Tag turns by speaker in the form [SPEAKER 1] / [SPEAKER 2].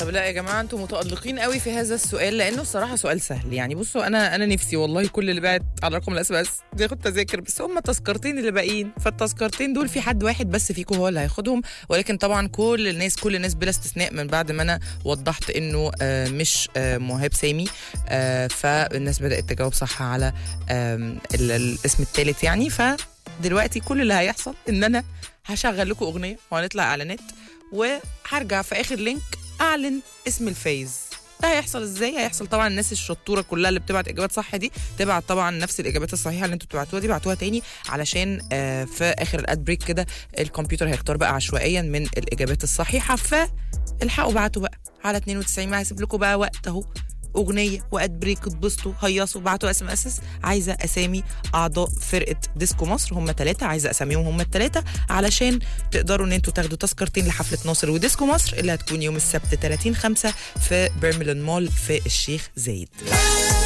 [SPEAKER 1] طب لا يا جماعه انتم متالقين قوي في هذا السؤال لانه الصراحه سؤال سهل يعني بصوا انا انا نفسي والله كل اللي بعت على رقم الاس بس بياخد تذاكر بس هم التذكرتين اللي باقيين فالتذكرتين دول في حد واحد بس فيكم هو اللي هياخدهم ولكن طبعا كل الناس كل الناس بلا استثناء من بعد ما انا وضحت انه آه، مش آه، مهاب سامي آه، فالناس بدات تجاوب صح على آم، ال- الاسم الثالث يعني فدلوقتي كل اللي هيحصل ان انا هشغل لكم اغنيه وهنطلع اعلانات وهرجع في اخر لينك اعلن اسم الفايز ده هيحصل ازاي هيحصل طبعا الناس الشطوره كلها اللي بتبعت اجابات صح دي تبعت طبعا نفس الاجابات الصحيحه اللي انتوا بتبعتوها دي بعتوها تاني علشان آه في اخر الاد بريك كده الكمبيوتر هيختار بقى عشوائيا من الاجابات الصحيحه فالحقوا بعتوا بقى على 92 ما هسيب لكم بقى وقت اهو اغنيه واد بريك اتبسطوا هيصوا بعتوا اس ام اس عايزه اسامي اعضاء فرقه ديسكو مصر هم ثلاثه عايزه اساميهم هم الثلاثه علشان تقدروا ان انتوا تاخدوا تذكرتين لحفله ناصر وديسكو مصر اللي هتكون يوم السبت 30 5 في بيرميلون مول في الشيخ زايد